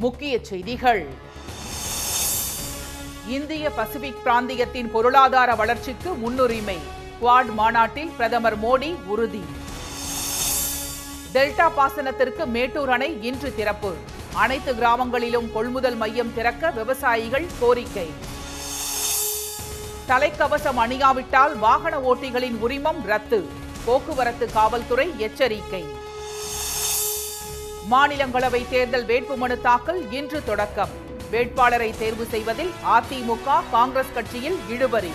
முக்கிய செய்திகள் இந்திய பசிபிக் பிராந்தியத்தின் பொருளாதார வளர்ச்சிக்கு முன்னுரிமை குவாட் மாநாட்டில் பிரதமர் மோடி உறுதி டெல்டா பாசனத்திற்கு மேட்டூர் அணை இன்று திறப்பு அனைத்து கிராமங்களிலும் கொள்முதல் மையம் திறக்க விவசாயிகள் கோரிக்கை தலைக்கவசம் அணியாவிட்டால் வாகன ஓட்டிகளின் உரிமம் ரத்து போக்குவரத்து காவல்துறை எச்சரிக்கை மாநிலங்களவை தேர்தல் வேட்புமனு தாக்கல் இன்று தொடக்கம் வேட்பாளரை தேர்வு செய்வதில் அதிமுக காங்கிரஸ் கட்சியில் இழுபறி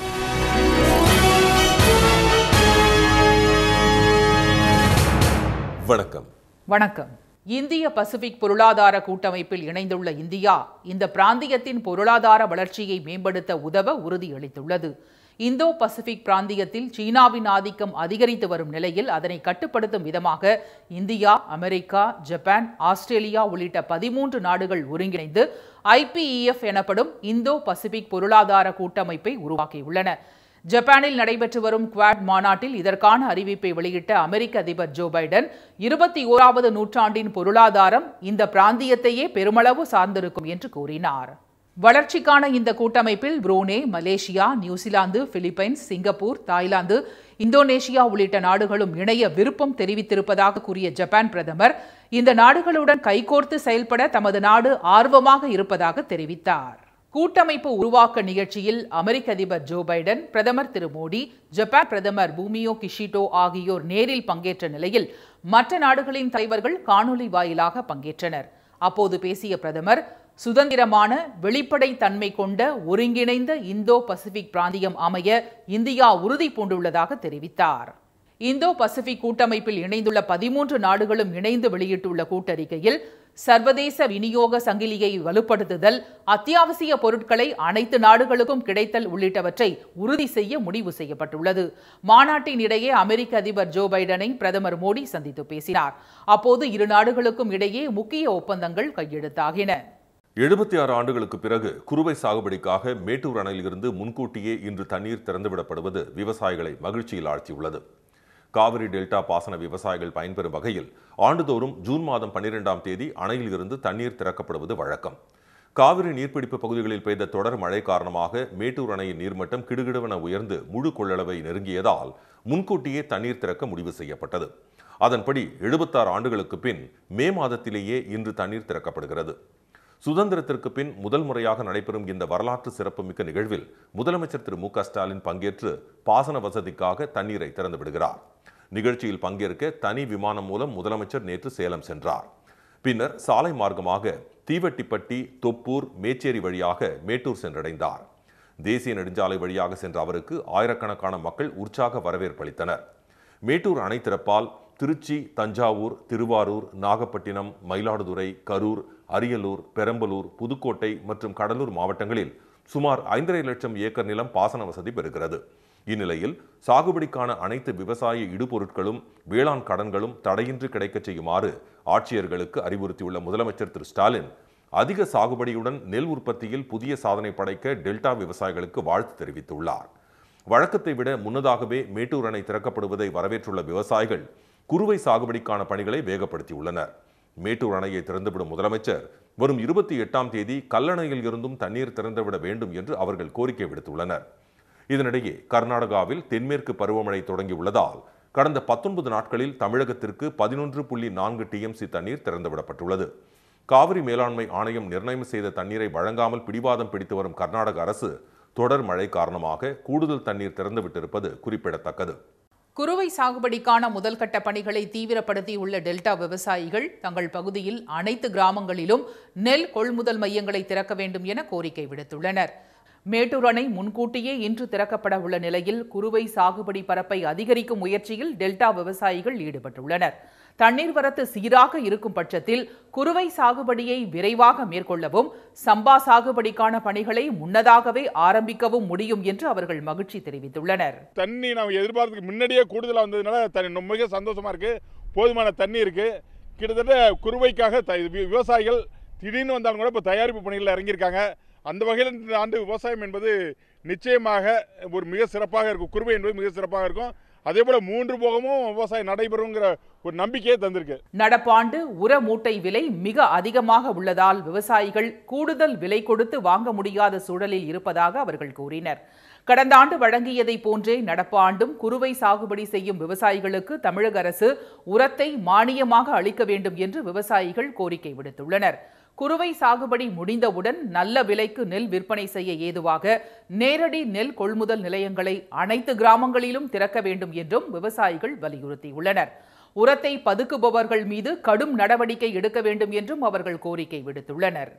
வணக்கம் வணக்கம் இந்திய பசிபிக் பொருளாதார கூட்டமைப்பில் இணைந்துள்ள இந்தியா இந்த பிராந்தியத்தின் பொருளாதார வளர்ச்சியை மேம்படுத்த உதவ உறுதியளித்துள்ளது இந்தோ பசிபிக் பிராந்தியத்தில் சீனாவின் ஆதிக்கம் அதிகரித்து வரும் நிலையில் அதனை கட்டுப்படுத்தும் விதமாக இந்தியா அமெரிக்கா ஜப்பான் ஆஸ்திரேலியா உள்ளிட்ட பதிமூன்று நாடுகள் ஒருங்கிணைந்து ஐபிஇஎஃப் எனப்படும் இந்தோ பசிபிக் பொருளாதார கூட்டமைப்பை உருவாக்கியுள்ளன ஜப்பானில் நடைபெற்று வரும் குவாட் மாநாட்டில் இதற்கான அறிவிப்பை வெளியிட்ட அமெரிக்க அதிபர் ஜோ பைடன் இருபத்தி ஓராவது நூற்றாண்டின் பொருளாதாரம் இந்த பிராந்தியத்தையே பெருமளவு சார்ந்திருக்கும் என்று கூறினார் வளர்ச்சிக்கான இந்த கூட்டமைப்பில் Brunei Malaysia New Zealand Philippines Singapore Thailand Indonesia உள்ளிட்ட நாடுகளும் இணைய விருப்பம் தெரிவித்திருப்பதாக கூறிய ஜப்பான் பிரதமர் இந்த நாடுகளுடன் கைகோர்த்து செயல்பட தமது நாடு ஆர்வமாக இருப்பதாக தெரிவித்தார் கூட்டமைப்பு உருவாக்க நிகழ்ச்சியில் அமெரிக்க அதிபர் ஜோ பைடன் பிரதமர் திரு மோடி ஜப்பான் பிரதமர் பூமியோ கிஷிட்டோ ஆகியோர் நேரில் பங்கேற்ற நிலையில் மற்ற நாடுகளின் தலைவர்கள் காணொலி வாயிலாக பங்கேற்றனர் அப்போது பேசிய பிரதமர் சுதந்திரமான வெளிப்படைத் தன்மை கொண்ட ஒருங்கிணைந்த இந்தோ பசிபிக் பிராந்தியம் அமைய இந்தியா உறுதி பூண்டுள்ளதாக தெரிவித்தார் இந்தோ பசிபிக் கூட்டமைப்பில் இணைந்துள்ள பதிமூன்று நாடுகளும் இணைந்து வெளியிட்டுள்ள கூட்டறிக்கையில் சர்வதேச விநியோக சங்கிலியை வலுப்படுத்துதல் அத்தியாவசிய பொருட்களை அனைத்து நாடுகளுக்கும் கிடைத்தல் உள்ளிட்டவற்றை உறுதி செய்ய முடிவு செய்யப்பட்டுள்ளது மாநாட்டின் இடையே அமெரிக்க அதிபர் ஜோ பைடனை பிரதமர் மோடி சந்தித்து பேசினார் அப்போது இரு நாடுகளுக்கும் இடையே முக்கிய ஒப்பந்தங்கள் கையெழுத்தாகின எழுபத்தி ஆறு ஆண்டுகளுக்கு பிறகு குறுவை சாகுபடிக்காக மேட்டூர் அணையிலிருந்து முன்கூட்டியே இன்று தண்ணீர் திறந்துவிடப்படுவது விவசாயிகளை மகிழ்ச்சியில் ஆழ்த்தியுள்ளது காவிரி டெல்டா பாசன விவசாயிகள் பயன்பெறும் வகையில் ஆண்டுதோறும் ஜூன் மாதம் பன்னிரெண்டாம் தேதி அணையில் இருந்து தண்ணீர் திறக்கப்படுவது வழக்கம் காவிரி நீர்பிடிப்பு பகுதிகளில் பெய்த தொடர் மழை காரணமாக மேட்டூர் அணையின் நீர்மட்டம் கிடுகிடுவென உயர்ந்து முழு கொள்ளளவை நெருங்கியதால் முன்கூட்டியே தண்ணீர் திறக்க முடிவு செய்யப்பட்டது அதன்படி எழுபத்தாறு ஆண்டுகளுக்கு பின் மே மாதத்திலேயே இன்று தண்ணீர் திறக்கப்படுகிறது சுதந்திரத்திற்கு பின் முதல் முறையாக நடைபெறும் இந்த வரலாற்று சிறப்புமிக்க நிகழ்வில் முதலமைச்சர் திரு மு க ஸ்டாலின் பங்கேற்று பாசன வசதிக்காக தண்ணீரை திறந்து விடுகிறார் நிகழ்ச்சியில் பங்கேற்க தனி விமானம் மூலம் முதலமைச்சர் நேற்று சேலம் சென்றார் பின்னர் சாலை மார்க்கமாக தீவட்டிப்பட்டி தொப்பூர் மேச்சேரி வழியாக மேட்டூர் சென்றடைந்தார் தேசிய நெடுஞ்சாலை வழியாக சென்ற அவருக்கு ஆயிரக்கணக்கான மக்கள் உற்சாக வரவேற்பளித்தனர் மேட்டூர் அணை திறப்பால் திருச்சி தஞ்சாவூர் திருவாரூர் நாகப்பட்டினம் மயிலாடுதுறை கரூர் அரியலூர் பெரம்பலூர் புதுக்கோட்டை மற்றும் கடலூர் மாவட்டங்களில் சுமார் ஐந்தரை லட்சம் ஏக்கர் நிலம் பாசன வசதி பெறுகிறது இந்நிலையில் சாகுபடிக்கான அனைத்து விவசாய இடுபொருட்களும் வேளாண் கடன்களும் தடையின்றி கிடைக்கச் செய்யுமாறு ஆட்சியர்களுக்கு அறிவுறுத்தியுள்ள முதலமைச்சர் திரு ஸ்டாலின் அதிக சாகுபடியுடன் நெல் உற்பத்தியில் புதிய சாதனை படைக்க டெல்டா விவசாயிகளுக்கு வாழ்த்து தெரிவித்துள்ளார் வழக்கத்தை விட முன்னதாகவே மேட்டூர் அணை திறக்கப்படுவதை வரவேற்றுள்ள விவசாயிகள் குறுவை சாகுபடிக்கான பணிகளை வேகப்படுத்தியுள்ளனர் மேட்டூர் அணையை திறந்துவிடும் முதலமைச்சர் வரும் இருபத்தி எட்டாம் தேதி கல்லணையில் இருந்தும் தண்ணீர் திறந்துவிட வேண்டும் என்று அவர்கள் கோரிக்கை விடுத்துள்ளனர் இதனிடையே கர்நாடகாவில் தென்மேற்கு பருவமழை தொடங்கியுள்ளதால் கடந்த பத்தொன்பது நாட்களில் தமிழகத்திற்கு பதினொன்று புள்ளி நான்கு டிஎம்சி தண்ணீர் திறந்துவிடப்பட்டுள்ளது காவிரி மேலாண்மை ஆணையம் நிர்ணயம் செய்த தண்ணீரை வழங்காமல் பிடிவாதம் பிடித்து வரும் கர்நாடக அரசு தொடர் மழை காரணமாக கூடுதல் தண்ணீர் திறந்துவிட்டிருப்பது குறிப்பிடத்தக்கது குறுவை சாகுபடிக்கான முதல்கட்ட பணிகளை தீவிரப்படுத்தியுள்ள டெல்டா விவசாயிகள் தங்கள் பகுதியில் அனைத்து கிராமங்களிலும் நெல் கொள்முதல் மையங்களை திறக்க வேண்டும் என கோரிக்கை விடுத்துள்ளனர் மேட்டூர் அணை முன்கூட்டியே இன்று திறக்கப்பட உள்ள நிலையில் குறுவை சாகுபடி பரப்பை அதிகரிக்கும் முயற்சியில் டெல்டா விவசாயிகள் ஈடுபட்டுள்ளனர் தண்ணீர் வரத்து சீராக இருக்கும் பட்சத்தில் குறுவை சாகுபடியை விரைவாக மேற்கொள்ளவும் சம்பா சாகுபடிக்கான பணிகளை முன்னதாகவே ஆரம்பிக்கவும் முடியும் என்று அவர்கள் மகிழ்ச்சி தெரிவித்துள்ளனர் தண்ணி நம்ம எதிர்பார்த்துக்கு முன்னாடியே கூடுதலாக வந்ததுனால தண்ணி மிக சந்தோஷமா இருக்கு போதுமான தண்ணி இருக்கு கிட்டத்தட்ட குறுவைக்காக த- வி- விவசாயிகள் திடீர்னு வந்தாலும் கூட இப்போ தயாரிப்பு பணிகளில் இறங்கியிருக்காங்க அந்த வகையில் இந்த ஆண்டு விவசாயம் என்பது நிச்சயமாக ஒரு மிக சிறப்பாக இருக்கும் குறுவை என்பது மிக சிறப்பாக இருக்கும் அதே போல் மூன்று போகமும் விவசாயம் நடைபெறுங்கிற ஒரு நம்பிக்கையை தந்திருக்கு நடப்பாண்டு உர மூட்டை விலை மிக அதிகமாக உள்ளதால் விவசாயிகள் கூடுதல் விலை கொடுத்து வாங்க முடியாத சூழலில் இருப்பதாக அவர்கள் கூறினர் கடந்த ஆண்டு வழங்கியதை போன்றே நடப்பாண்டும் குறுவை சாகுபடி செய்யும் விவசாயிகளுக்கு தமிழக அரசு உரத்தை மானியமாக அளிக்க வேண்டும் என்று விவசாயிகள் கோரிக்கை விடுத்துள்ளனர் குறுவை சாகுபடி முடிந்தவுடன் நல்ல விலைக்கு நெல் விற்பனை செய்ய ஏதுவாக நேரடி நெல் கொள்முதல் நிலையங்களை அனைத்து கிராமங்களிலும் திறக்க வேண்டும் என்றும் விவசாயிகள் வலியுறுத்தியுள்ளனர் உரத்தை பதுக்குபவர்கள் மீது கடும் நடவடிக்கை எடுக்க வேண்டும் என்றும் அவர்கள் கோரிக்கை விடுத்துள்ளனர்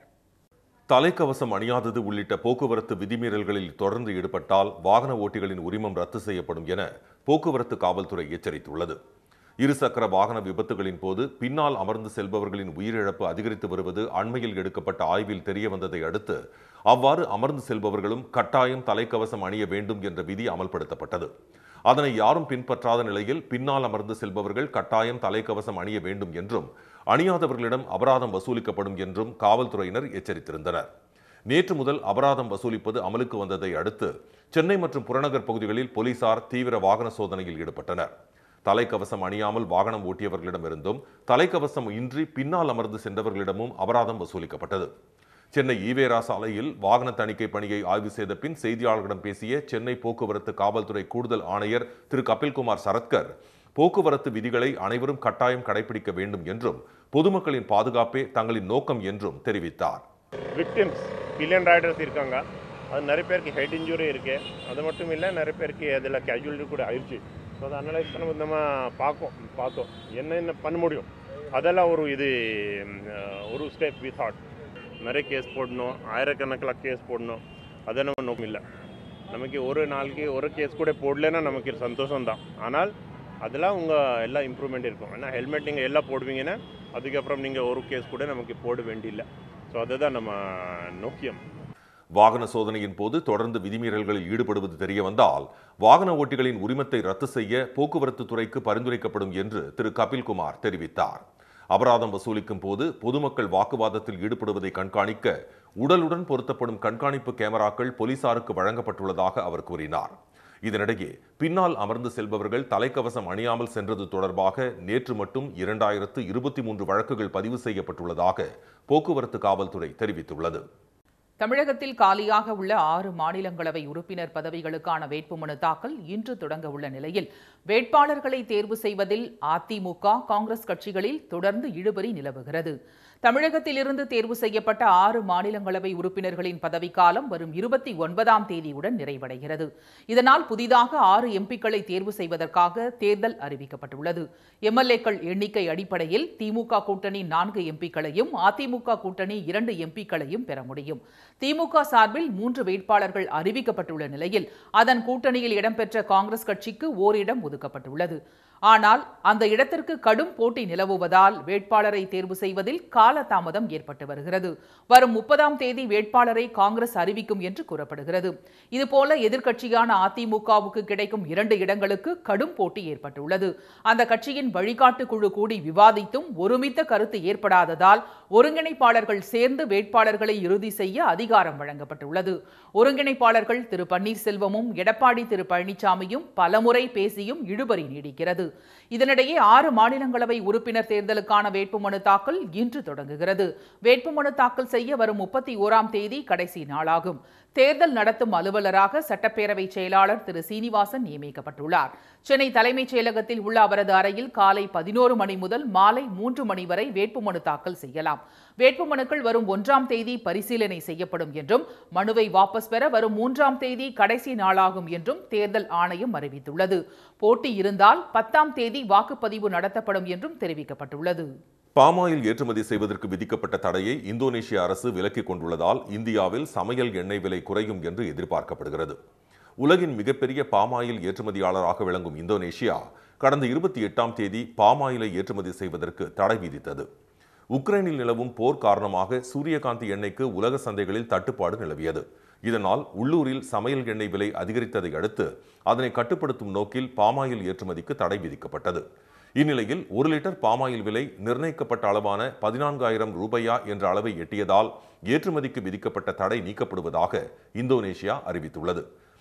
தலைக்கவசம் அணியாதது உள்ளிட்ட போக்குவரத்து விதிமீறல்களில் தொடர்ந்து ஈடுபட்டால் வாகன ஓட்டிகளின் உரிமம் ரத்து செய்யப்படும் என போக்குவரத்து காவல்துறை எச்சரித்துள்ளது இருசக்கர வாகன விபத்துகளின் போது பின்னால் அமர்ந்து செல்பவர்களின் உயிரிழப்பு அதிகரித்து வருவது அண்மையில் எடுக்கப்பட்ட ஆய்வில் தெரிய வந்ததை அடுத்து அவ்வாறு அமர்ந்து செல்பவர்களும் கட்டாயம் தலைக்கவசம் அணிய வேண்டும் என்ற விதி அமல்படுத்தப்பட்டது அதனை யாரும் பின்பற்றாத நிலையில் பின்னால் அமர்ந்து செல்பவர்கள் கட்டாயம் தலைக்கவசம் அணிய வேண்டும் என்றும் அணியாதவர்களிடம் அபராதம் வசூலிக்கப்படும் என்றும் காவல்துறையினர் எச்சரித்திருந்தனர் நேற்று முதல் அபராதம் வசூலிப்பது அமலுக்கு வந்ததை அடுத்து சென்னை மற்றும் புறநகர் பகுதிகளில் போலீசார் தீவிர வாகன சோதனையில் ஈடுபட்டனர் தலைக்கவசம் அணியாமல் வாகனம் ஓட்டியவர்களிடமிருந்தும் தலைக்கவசம் இன்றி பின்னால் அமர்ந்து சென்றவர்களிடமும் அபராதம் வசூலிக்கப்பட்டது சென்னை ஈவேரா சாலையில் வாகன தணிக்கை பணியை ஆய்வு செய்த பின் செய்தியாளர்களிடம் பேசிய சென்னை போக்குவரத்து காவல்துறை கூடுதல் ஆணையர் திரு கபில்குமார் சரத்கர் போக்குவரத்து விதிகளை அனைவரும் கட்டாயம் கடைபிடிக்க வேண்டும் என்றும் பொதுமக்களின் பாதுகாப்பே தங்களின் நோக்கம் என்றும் தெரிவித்தார் விக்டிம்ஸ் பில்லியன் ரைடர்ஸ் இருக்காங்க அது நிறைய பேருக்கு ஹெட் இன்ஜுரி இருக்கு அது மட்டும் இல்லை நிறைய பேருக்கு அதில் கேஜுவலிட்டி கூட ஆயிடுச்சு ஸோ அதை அனலைஸ் பண்ண நம்ம பார்ப்போம் பார்த்தோம் என்ன என்ன பண்ண முடியும் அதெல்லாம் ஒரு இது ம், ஒரு ஸ்டெப் வி தாட் நிறைய கேஸ் போடணும் ஆயிரக்கணக்கில் கேஸ் போடணும் அதை நம்ம நோக்கம் இல்லை நமக்கு ஒரு நாளைக்கு ஒரு கேஸ் கூட போடலைன்னா நமக்கு சந்தோஷம் தான் ஆனால் அதெல்லாம் உங்கள் எல்லாம் இம்ப்ரூவ்மெண்ட் இருக்கும் ஏன்னா ஹெல்மெட் நீங்கள் எல்லாம் போடுவீங்கன்னா அதுக்கப்புறம் நீங்கள் ஒரு கேஸ் கூட நமக்கு போட வேண்டியில்லை ஸோ அதுதான் நம்ம நோக்கியம் வாகன சோதனையின் போது தொடர்ந்து விதிமீறல்களில் ஈடுபடுவது தெரிய வந்தால் வாகன ஓட்டிகளின் உரிமத்தை ரத்து செய்ய போக்குவரத்து துறைக்கு பரிந்துரைக்கப்படும் என்று திரு கபில்குமார் தெரிவித்தார் அபராதம் வசூலிக்கும் போது பொதுமக்கள் வாக்குவாதத்தில் ஈடுபடுவதை கண்காணிக்க உடலுடன் பொருத்தப்படும் கண்காணிப்பு கேமராக்கள் போலீசாருக்கு வழங்கப்பட்டுள்ளதாக அவர் கூறினார் இதனிடையே பின்னால் அமர்ந்து செல்பவர்கள் தலைக்கவசம் அணியாமல் சென்றது தொடர்பாக நேற்று மட்டும் இரண்டாயிரத்து இருபத்தி மூன்று வழக்குகள் பதிவு செய்யப்பட்டுள்ளதாக போக்குவரத்து காவல்துறை தெரிவித்துள்ளது தமிழகத்தில் காலியாக உள்ள ஆறு மாநிலங்களவை உறுப்பினர் பதவிகளுக்கான வேட்புமனு தாக்கல் இன்று தொடங்க உள்ள நிலையில் வேட்பாளர்களை தேர்வு செய்வதில் அதிமுக காங்கிரஸ் கட்சிகளில் தொடர்ந்து இழுபறி நிலவுகிறது தமிழகத்திலிருந்து தேர்வு செய்யப்பட்ட ஆறு மாநிலங்களவை உறுப்பினர்களின் பதவிக்காலம் வரும் இருபத்தி ஒன்பதாம் தேதியுடன் நிறைவடைகிறது இதனால் புதிதாக ஆறு எம்பிக்களை தேர்வு செய்வதற்காக தேர்தல் அறிவிக்கப்பட்டுள்ளது எம்எல்ஏக்கள் எண்ணிக்கை அடிப்படையில் திமுக கூட்டணி நான்கு எம்பிக்களையும் அதிமுக கூட்டணி இரண்டு எம்பிக்களையும் பெற முடியும் திமுக சார்பில் மூன்று வேட்பாளர்கள் அறிவிக்கப்பட்டுள்ள நிலையில் அதன் கூட்டணியில் இடம்பெற்ற காங்கிரஸ் கட்சிக்கு ஓரிடம் ஒதுக்கப்பட்டுள்ளது ஆனால் அந்த இடத்திற்கு கடும் போட்டி நிலவுவதால் வேட்பாளரை தேர்வு செய்வதில் காலதாமதம் ஏற்பட்டு வருகிறது வரும் முப்பதாம் தேதி வேட்பாளரை காங்கிரஸ் அறிவிக்கும் என்று கூறப்படுகிறது இதுபோல எதிர்க்கட்சியான அதிமுகவுக்கு கிடைக்கும் இரண்டு இடங்களுக்கு கடும் போட்டி ஏற்பட்டுள்ளது அந்த கட்சியின் வழிகாட்டு குழு கூடி விவாதித்தும் ஒருமித்த கருத்து ஏற்படாததால் ஒருங்கிணைப்பாளர்கள் சேர்ந்து வேட்பாளர்களை இறுதி செய்ய அதிகாரம் வழங்கப்பட்டுள்ளது ஒருங்கிணைப்பாளர்கள் திரு பன்னீர்செல்வமும் எடப்பாடி திரு பழனிசாமியும் பலமுறை பேசியும் இழுபறி நீடிக்கிறது இதனிடையே ஆறு மாநிலங்களவை உறுப்பினர் தேர்தலுக்கான வேட்புமனு தாக்கல் இன்று தொடங்குகிறது வேட்புமனு தாக்கல் செய்ய வரும் முப்பத்தி ஓராம் தேதி கடைசி நாளாகும் தேர்தல் நடத்தும் அலுவலராக சட்டப்பேரவை செயலாளர் திரு சீனிவாசன் நியமிக்கப்பட்டுள்ளார் சென்னை தலைமைச் செயலகத்தில் உள்ள அவரது அறையில் காலை பதினோரு மணி முதல் மாலை மூன்று மணி வரை வேட்புமனு தாக்கல் செய்யலாம் வேட்புமனுக்கள் வரும் ஒன்றாம் தேதி பரிசீலனை செய்யப்படும் என்றும் மனுவை வாபஸ் பெற வரும் மூன்றாம் தேதி கடைசி நாளாகும் என்றும் தேர்தல் ஆணையம் அறிவித்துள்ளது போட்டி இருந்தால் பத்தாம் தேதி வாக்குப்பதிவு நடத்தப்படும் என்றும் தெரிவிக்கப்பட்டுள்ளது பாமாயில் ஏற்றுமதி செய்வதற்கு விதிக்கப்பட்ட தடையை இந்தோனேஷிய அரசு விலக்கிக் கொண்டுள்ளதால் இந்தியாவில் சமையல் எண்ணெய் விலை குறையும் என்று எதிர்பார்க்கப்படுகிறது உலகின் மிகப்பெரிய பாமாயில் ஏற்றுமதியாளராக விளங்கும் இந்தோனேஷியா கடந்த இருபத்தி எட்டாம் தேதி பாமாயிலை ஏற்றுமதி செய்வதற்கு தடை விதித்தது உக்ரைனில் நிலவும் போர் காரணமாக சூரியகாந்தி எண்ணெய்க்கு உலக சந்தைகளில் தட்டுப்பாடு நிலவியது இதனால் உள்ளூரில் சமையல் எண்ணெய் விலை அதிகரித்ததை அடுத்து அதனை கட்டுப்படுத்தும் நோக்கில் பாமாயில் ஏற்றுமதிக்கு தடை விதிக்கப்பட்டது இந்நிலையில் ஒரு லிட்டர் பாமாயில் விலை நிர்ணயிக்கப்பட்ட அளவான பதினான்காயிரம் ரூபாயா என்ற அளவை எட்டியதால் ஏற்றுமதிக்கு விதிக்கப்பட்ட தடை நீக்கப்படுவதாக இந்தோனேஷியா அறிவித்துள்ளது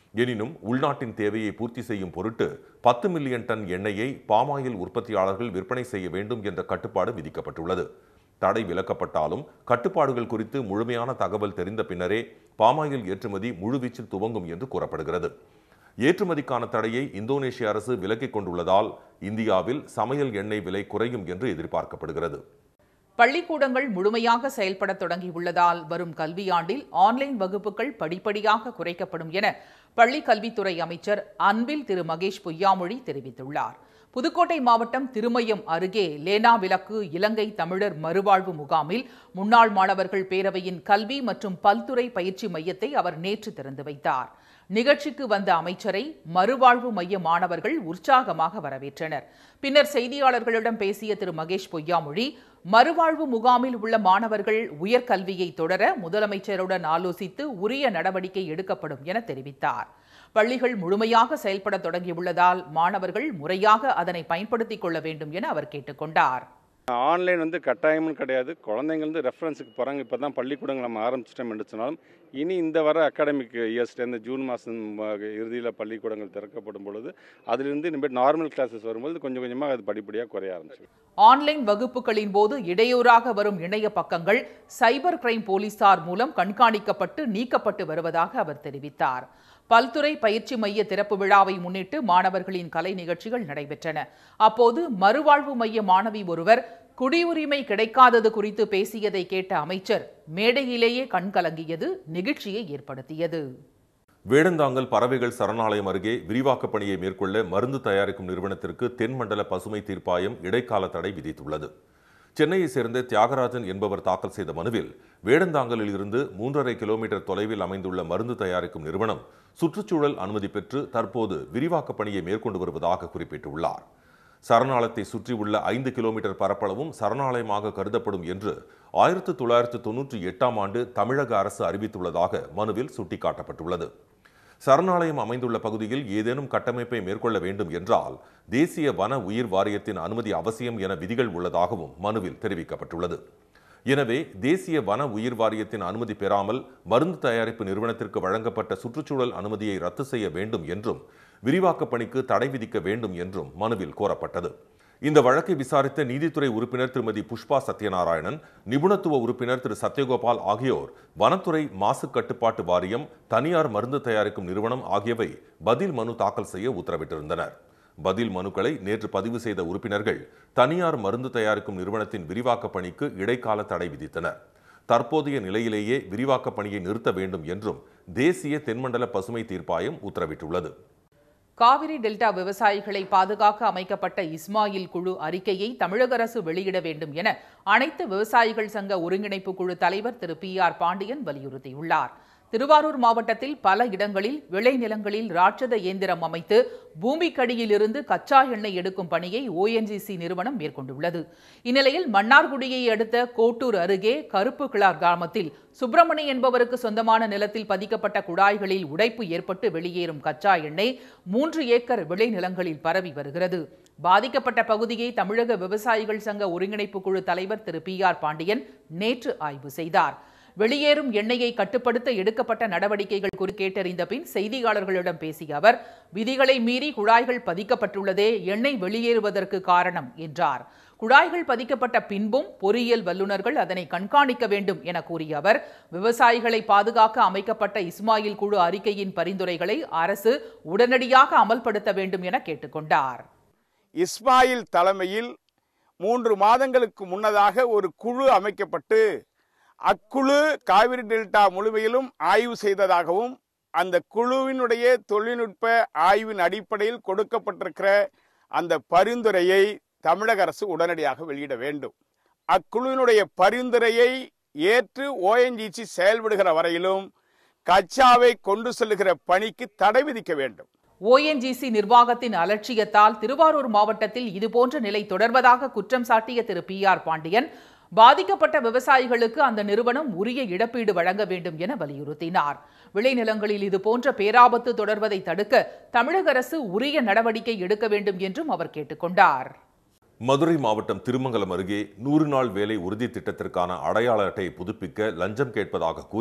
எனினும் உள்நாட்டின் தேவையை பூர்த்தி செய்யும் பொருட்டு பத்து மில்லியன் டன் எண்ணெயை பாமாயில் உற்பத்தியாளர்கள் விற்பனை செய்ய வேண்டும் என்ற கட்டுப்பாடு விதிக்கப்பட்டுள்ளது தடை விலக்கப்பட்டாலும் கட்டுப்பாடுகள் குறித்து முழுமையான தகவல் தெரிந்த பின்னரே பாமாயில் ஏற்றுமதி முழுவீச்சில் துவங்கும் என்று கூறப்படுகிறது ஏற்றுமதிக்கான தடையை இந்தோனேஷிய அரசு விலக்கிக் கொண்டுள்ளதால் இந்தியாவில் சமையல் எண்ணெய் விலை குறையும் என்று எதிர்பார்க்கப்படுகிறது பள்ளிக்கூடங்கள் முழுமையாக செயல்பட தொடங்கியுள்ளதால் வரும் கல்வியாண்டில் ஆன்லைன் வகுப்புகள் படிப்படியாக குறைக்கப்படும் என பள்ளி கல்வித்துறை அமைச்சர் அன்பில் திரு மகேஷ் பொய்யாமொழி தெரிவித்துள்ளார் புதுக்கோட்டை மாவட்டம் திருமயம் அருகே லேனா விலக்கு இலங்கை தமிழர் மறுவாழ்வு முகாமில் முன்னாள் மாணவர்கள் பேரவையின் கல்வி மற்றும் பல்துறை பயிற்சி மையத்தை அவர் நேற்று திறந்து வைத்தார் நிகழ்ச்சிக்கு வந்த அமைச்சரை மறுவாழ்வு மைய மாணவர்கள் உற்சாகமாக வரவேற்றனர் பின்னர் செய்தியாளர்களிடம் பேசிய திரு மகேஷ் பொய்யாமொழி மறுவாழ்வு முகாமில் உள்ள மாணவர்கள் உயர்கல்வியை தொடர முதலமைச்சருடன் ஆலோசித்து உரிய நடவடிக்கை எடுக்கப்படும் என தெரிவித்தார் பள்ளிகள் முழுமையாக செயல்பட தொடங்கியுள்ளதால் மாணவர்கள் முறையாக அதனை பயன்படுத்திக் கொள்ள வேண்டும் என அவர் கேட்டுக்கொண்டார் ஆன்லைன் வந்து கட்டாயமும் கிடையாது குழந்தைங்க வந்து ரெஃபரன்ஸுக்கு போகிறாங்க இப்போ தான் பள்ளிக்கூடங்கள் நம்ம ஆரம்பிச்சிட்டோம் என்று சொன்னாலும் இனி இந்த வர அகாடமிக் இயர்ஸ்லேருந்து ஜூன் மாதம் இறுதியில் பள்ளிக்கூடங்கள் திறக்கப்படும் பொழுது அதிலிருந்து இனிமேல் நார்மல் கிளாஸஸ் வரும்போது கொஞ்சம் கொஞ்சமாக அது படிப்படியாக குறைய ஆரம்பிச்சு ஆன்லைன் வகுப்புகளின் போது இடையூறாக வரும் இணைய பக்கங்கள் சைபர் கிரைம் போலீசார் மூலம் கண்காணிக்கப்பட்டு நீக்கப்பட்டு வருவதாக அவர் தெரிவித்தார் பல்துறை பயிற்சி மைய திறப்பு விழாவை முன்னிட்டு மாணவர்களின் கலை நிகழ்ச்சிகள் நடைபெற்றன அப்போது மறுவாழ்வு மைய மாணவி ஒருவர் குடியுரிமை கிடைக்காதது குறித்து பேசியதை கேட்ட அமைச்சர் மேடையிலேயே கண்கலங்கியது நிகழ்ச்சியை ஏற்படுத்தியது வேடந்தாங்கல் பறவைகள் சரணாலயம் அருகே விரிவாக்கப் பணியை மேற்கொள்ள மருந்து தயாரிக்கும் நிறுவனத்திற்கு தென்மண்டல பசுமை தீர்ப்பாயம் இடைக்கால தடை விதித்துள்ளது சென்னையை சேர்ந்த தியாகராஜன் என்பவர் தாக்கல் செய்த மனுவில் வேடந்தாங்கலில் இருந்து மூன்றரை கிலோமீட்டர் தொலைவில் அமைந்துள்ள மருந்து தயாரிக்கும் நிறுவனம் சுற்றுச்சூழல் அனுமதி பெற்று தற்போது விரிவாக்கப் பணியை மேற்கொண்டு வருவதாக குறிப்பிட்டுள்ளார் சரணாலயத்தை சுற்றியுள்ள ஐந்து கிலோமீட்டர் பரப்பளவும் சரணாலயமாக கருதப்படும் என்று ஆயிரத்து தொள்ளாயிரத்து தொன்னூற்றி எட்டாம் ஆண்டு தமிழக அரசு அறிவித்துள்ளதாக மனுவில் சுட்டிக்காட்டப்பட்டுள்ளது சரணாலயம் அமைந்துள்ள பகுதியில் ஏதேனும் கட்டமைப்பை மேற்கொள்ள வேண்டும் என்றால் தேசிய வன உயிர் வாரியத்தின் அனுமதி அவசியம் என விதிகள் உள்ளதாகவும் மனுவில் தெரிவிக்கப்பட்டுள்ளது எனவே தேசிய வன உயிர் வாரியத்தின் அனுமதி பெறாமல் மருந்து தயாரிப்பு நிறுவனத்திற்கு வழங்கப்பட்ட சுற்றுச்சூழல் அனுமதியை ரத்து செய்ய வேண்டும் என்றும் விரிவாக்கப் பணிக்கு தடை விதிக்க வேண்டும் என்றும் மனுவில் கோரப்பட்டது இந்த வழக்கை விசாரித்த நீதித்துறை உறுப்பினர் திருமதி புஷ்பா சத்யநாராயணன் நிபுணத்துவ உறுப்பினர் திரு சத்யகோபால் ஆகியோர் வனத்துறை மாசு கட்டுப்பாட்டு வாரியம் தனியார் மருந்து தயாரிக்கும் நிறுவனம் ஆகியவை பதில் மனு தாக்கல் செய்ய உத்தரவிட்டிருந்தனர் பதில் மனுக்களை நேற்று பதிவு செய்த உறுப்பினர்கள் தனியார் மருந்து தயாரிக்கும் நிறுவனத்தின் விரிவாக்கப் பணிக்கு இடைக்கால தடை விதித்தனர் தற்போதைய நிலையிலேயே விரிவாக்கப் பணியை நிறுத்த வேண்டும் என்றும் தேசிய தென்மண்டல பசுமை தீர்ப்பாயம் உத்தரவிட்டுள்ளது காவிரி டெல்டா விவசாயிகளை பாதுகாக்க அமைக்கப்பட்ட இஸ்மாயில் குழு அறிக்கையை தமிழக அரசு வெளியிட வேண்டும் என அனைத்து விவசாயிகள் சங்க ஒருங்கிணைப்பு குழு தலைவர் திரு பி ஆர் பாண்டியன் வலியுறுத்தியுள்ளார் திருவாரூர் மாவட்டத்தில் பல இடங்களில் விளைநிலங்களில் ராட்சத இயந்திரம் அமைத்து பூமிக்கடியிலிருந்து கச்சா எண்ணெய் எடுக்கும் பணியை ஓஎன்ஜிசி நிறுவனம் மேற்கொண்டுள்ளது இந்நிலையில் மன்னார்குடியை அடுத்த கோட்டூர் அருகே கருப்பு கிளார் கிராமத்தில் சுப்பிரமணி என்பவருக்கு சொந்தமான நிலத்தில் பதிக்கப்பட்ட குழாய்களில் உடைப்பு ஏற்பட்டு வெளியேறும் கச்சா எண்ணெய் மூன்று ஏக்கர் விளைநிலங்களில் பரவி வருகிறது பாதிக்கப்பட்ட பகுதியை தமிழக விவசாயிகள் சங்க ஒருங்கிணைப்பு குழு தலைவர் திரு பி ஆர் பாண்டியன் நேற்று ஆய்வு செய்தார் வெளியேறும் எண்ணெயை கட்டுப்படுத்த எடுக்கப்பட்ட நடவடிக்கைகள் குறித்து கேட்டறிந்த பின் செய்தியாளர்களிடம் பேசிய அவர் விதிகளை மீறி குழாய்கள் பதிக்கப்பட்டுள்ளதே எண்ணெய் வெளியேறுவதற்கு காரணம் என்றார் குழாய்கள் பதிக்கப்பட்ட பின்பும் பொறியியல் வல்லுநர்கள் அதனை கண்காணிக்க வேண்டும் என கூறிய அவர் விவசாயிகளை பாதுகாக்க அமைக்கப்பட்ட இஸ்மாயில் குழு அறிக்கையின் பரிந்துரைகளை அரசு உடனடியாக அமல்படுத்த வேண்டும் என கேட்டுக்கொண்டார் இஸ்மாயில் தலைமையில் மூன்று மாதங்களுக்கு முன்னதாக ஒரு குழு அமைக்கப்பட்டு அக்குழு காவிரி டெல்டா முழுமையிலும் ஆய்வு செய்ததாகவும் அந்த குழுவினுடைய தொழில்நுட்ப ஆய்வின் அடிப்படையில் கொடுக்கப்பட்டிருக்கிற அந்த பரிந்துரையை தமிழக அரசு உடனடியாக வெளியிட வேண்டும் அக்குழுவினுடைய பரிந்துரையை ஏற்று ஓஎன்ஜிசி செயல்படுகிற வரையிலும் கச்சாவை கொண்டு செல்லுகிற பணிக்கு தடை விதிக்க வேண்டும் ஓஎன்ஜிசி நிர்வாகத்தின் அலட்சியத்தால் திருவாரூர் மாவட்டத்தில் இதுபோன்ற நிலை தொடர்வதாக குற்றம் சாட்டிய திரு பி ஆர் பாண்டியன் பாதிக்கப்பட்ட விவசாயிகளுக்கு அந்த நிறுவனம் உரிய இழப்பீடு வழங்க வேண்டும் என வலியுறுத்தினார் விளைநிலங்களில் இதுபோன்ற பேராபத்து தொடர்வதை தடுக்க தமிழக அரசு உரிய நடவடிக்கை எடுக்க வேண்டும் என்றும் அவர் கேட்டுக்கொண்டார் மதுரை மாவட்டம் திருமங்கலம் அருகே நூறு நாள் வேலை உறுதி திட்டத்திற்கான அடையாள அட்டையை புதுப்பிக்க லஞ்சம் கேட்பதாக கூறி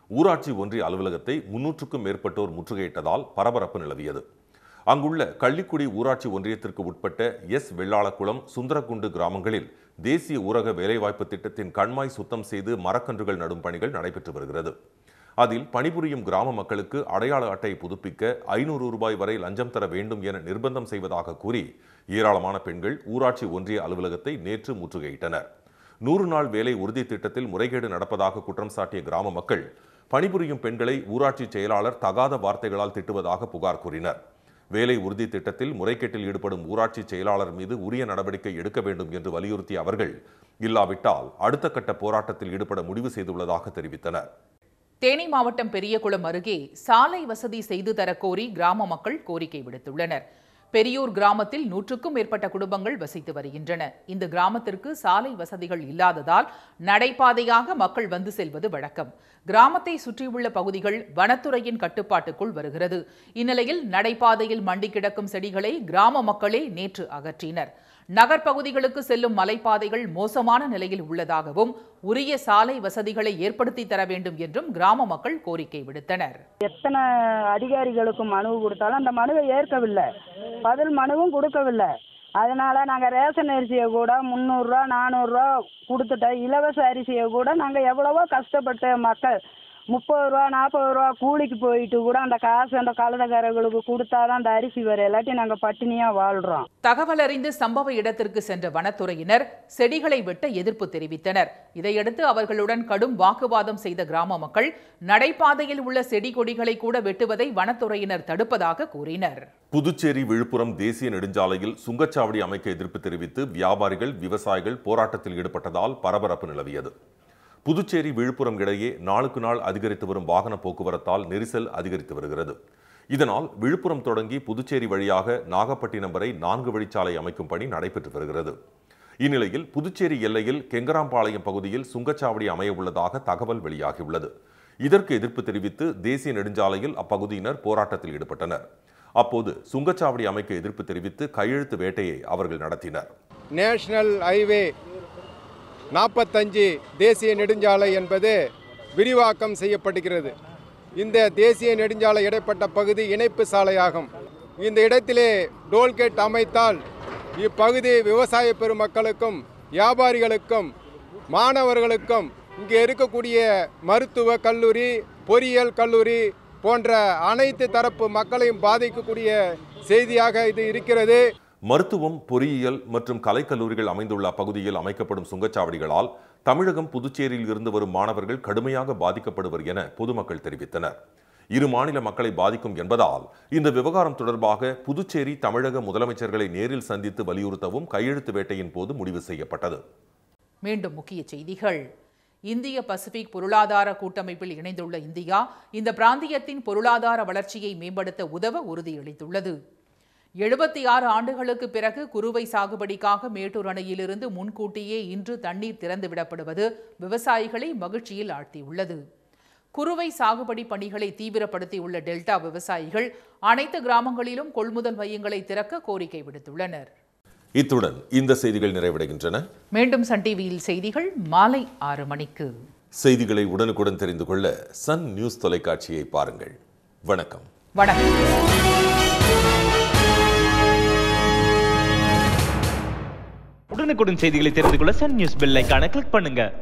ஊராட்சி ஒன்றிய அலுவலகத்தை முன்னூற்றுக்கும் மேற்பட்டோர் முற்றுகையிட்டதால் பரபரப்பு நிலவியது அங்குள்ள கள்ளிக்குடி ஊராட்சி ஒன்றியத்திற்கு உட்பட்ட எஸ் வெள்ளாளக்குளம் சுந்தரகுண்டு கிராமங்களில் தேசிய ஊரக வேலைவாய்ப்பு திட்டத்தின் கண்மாய் சுத்தம் செய்து மரக்கன்றுகள் நடும் பணிகள் நடைபெற்று வருகிறது அதில் பணிபுரியும் கிராம மக்களுக்கு அடையாள அட்டை புதுப்பிக்க ஐநூறு ரூபாய் வரை லஞ்சம் தர வேண்டும் என நிர்பந்தம் செய்வதாக கூறி ஏராளமான பெண்கள் ஊராட்சி ஒன்றிய அலுவலகத்தை நேற்று முற்றுகையிட்டனர் நூறு நாள் வேலை உறுதி திட்டத்தில் முறைகேடு நடப்பதாக குற்றம் சாட்டிய கிராம மக்கள் பணிபுரியும் பெண்களை ஊராட்சி செயலாளர் தகாத வார்த்தைகளால் திட்டுவதாக புகார் கூறினர் வேலை உறுதி திட்டத்தில் முறைகேட்டில் ஈடுபடும் ஊராட்சி செயலாளர் மீது உரிய நடவடிக்கை எடுக்க வேண்டும் என்று வலியுறுத்திய அவர்கள் இல்லாவிட்டால் அடுத்த கட்ட போராட்டத்தில் ஈடுபட முடிவு செய்துள்ளதாக தெரிவித்தனர் தேனி மாவட்டம் பெரியகுளம் அருகே சாலை வசதி செய்து தரக்கோரி கிராம மக்கள் கோரிக்கை விடுத்துள்ளனர் பெரியூர் கிராமத்தில் நூற்றுக்கும் மேற்பட்ட குடும்பங்கள் வசித்து வருகின்றன இந்த கிராமத்திற்கு சாலை வசதிகள் இல்லாததால் நடைபாதையாக மக்கள் வந்து செல்வது வழக்கம் கிராமத்தை சுற்றியுள்ள பகுதிகள் வனத்துறையின் கட்டுப்பாட்டுக்குள் வருகிறது இந்நிலையில் நடைபாதையில் மண்டி கிடக்கும் செடிகளை கிராம மக்களே நேற்று அகற்றினர் நகர்ப்பகுதிகளுக்கு செல்லும் மலைப்பாதைகள் மோசமான நிலையில் உள்ளதாகவும் உரிய சாலை வசதிகளை ஏற்படுத்தி தர வேண்டும் என்றும் கிராம மக்கள் கோரிக்கை விடுத்தனர் எத்தனை அதிகாரிகளுக்கு மனு கொடுத்தாலும் அந்த மனுவை ஏற்கவில்லை பதில் மனுவும் கொடுக்கவில்லை அதனால நாங்கள் ரேஷன் அரிசியை கூட முந்நூறுரூவா நானூறுரூவா கொடுத்துட்டோம் இலவச அரிசியை கூட நாங்கள் எவ்வளவோ கஷ்டப்பட்ட மக்கள் முப்பது ரூபா நாற்பது ரூபா கூலிக்கு போயிட்டு கூட அந்த காசு அந்த கழுதக்காரர்களுக்கு கொடுத்தாதான் அந்த அரிசி வரும் இல்லாட்டி நாங்கள் பட்டினியாக வாழ்கிறோம் தகவல் அறிந்து சம்பவ இடத்திற்கு சென்ற வனத்துறையினர் செடிகளை வெட்ட எதிர்ப்பு தெரிவித்தனர் இதையடுத்து அவர்களுடன் கடும் வாக்குவாதம் செய்த கிராம மக்கள் நடைபாதையில் உள்ள செடி கொடிகளை கூட வெட்டுவதை வனத்துறையினர் தடுப்பதாக கூறினர் புதுச்சேரி விழுப்புரம் தேசிய நெடுஞ்சாலையில் சுங்கச்சாவடி அமைக்க எதிர்ப்பு தெரிவித்து வியாபாரிகள் விவசாயிகள் போராட்டத்தில் ஈடுபட்டதால் பரபரப்பு நிலவியது புதுச்சேரி விழுப்புரம் இடையே நாளுக்கு நாள் அதிகரித்து வரும் வாகன போக்குவரத்தால் நெரிசல் அதிகரித்து வருகிறது இதனால் விழுப்புரம் தொடங்கி புதுச்சேரி வழியாக நாகப்பட்டினம் வரை நான்கு வழிச்சாலை அமைக்கும் பணி நடைபெற்று வருகிறது இந்நிலையில் புதுச்சேரி எல்லையில் கெங்கராம்பாளையம் பகுதியில் சுங்கச்சாவடி அமைய உள்ளதாக தகவல் வெளியாகியுள்ளது இதற்கு எதிர்ப்பு தெரிவித்து தேசிய நெடுஞ்சாலையில் அப்பகுதியினர் போராட்டத்தில் ஈடுபட்டனர் அப்போது சுங்கச்சாவடி அமைக்க எதிர்ப்பு தெரிவித்து கையெழுத்து வேட்டையை அவர்கள் நடத்தினர் நேஷனல் ஹைவே நாற்பத்தஞ்சு தேசிய நெடுஞ்சாலை என்பது விரிவாக்கம் செய்யப்படுகிறது இந்த தேசிய நெடுஞ்சாலை இடைப்பட்ட பகுதி இணைப்பு சாலையாகும் இந்த இடத்திலே டோல்கேட் அமைத்தால் இப்பகுதி விவசாய பெருமக்களுக்கும் வியாபாரிகளுக்கும் மாணவர்களுக்கும் இங்கே இருக்கக்கூடிய மருத்துவ கல்லூரி பொறியியல் கல்லூரி போன்ற அனைத்து தரப்பு மக்களையும் பாதிக்கக்கூடிய செய்தியாக இது இருக்கிறது மருத்துவம் பொறியியல் மற்றும் கலைக்கல்லூரிகள் அமைந்துள்ள அப்பகுதியில் அமைக்கப்படும் சுங்கச்சாவடிகளால் தமிழகம் புதுச்சேரியில் இருந்து வரும் மாணவர்கள் கடுமையாக பாதிக்கப்படுவர் என பொதுமக்கள் தெரிவித்தனர் இரு மாநில மக்களை பாதிக்கும் என்பதால் இந்த விவகாரம் தொடர்பாக புதுச்சேரி தமிழக முதலமைச்சர்களை நேரில் சந்தித்து வலியுறுத்தவும் கையெழுத்து வேட்டையின் போது முடிவு செய்யப்பட்டது மீண்டும் முக்கிய செய்திகள் இந்திய பசிபிக் பொருளாதார கூட்டமைப்பில் இணைந்துள்ள இந்தியா இந்த பிராந்தியத்தின் பொருளாதார வளர்ச்சியை மேம்படுத்த உதவ உறுதியளித்துள்ளது எழுபத்தி ஆறு ஆண்டுகளுக்கு பிறகு குறுவை சாகுபடிக்காக மேட்டூர் அணையிலிருந்து முன்கூட்டியே இன்று தண்ணீர் திறந்துவிடப்படுவது விவசாயிகளை மகிழ்ச்சியில் ஆழ்த்தியுள்ளது குறுவை சாகுபடி பணிகளை தீவிரப்படுத்தியுள்ள டெல்டா விவசாயிகள் அனைத்து கிராமங்களிலும் கொள்முதல் மையங்களை திறக்க கோரிக்கை விடுத்துள்ளனர் இத்துடன் இந்த செய்திகள் நிறைவடைகின்றன மீண்டும் சன் டிவியில் செய்திகள் மாலை ஆறு மணிக்கு செய்திகளை உடனுக்குடன் தெரிந்து கொள்ள சன் நியூஸ் தொலைக்காட்சியை பாருங்கள் வணக்கம் வணக்கம் உடனுக்குடன் செய்திகளை தெரிந்து கொள்ள சன் நியூஸ் பெல் ஐகானை கிளிக் பண்ணுங்க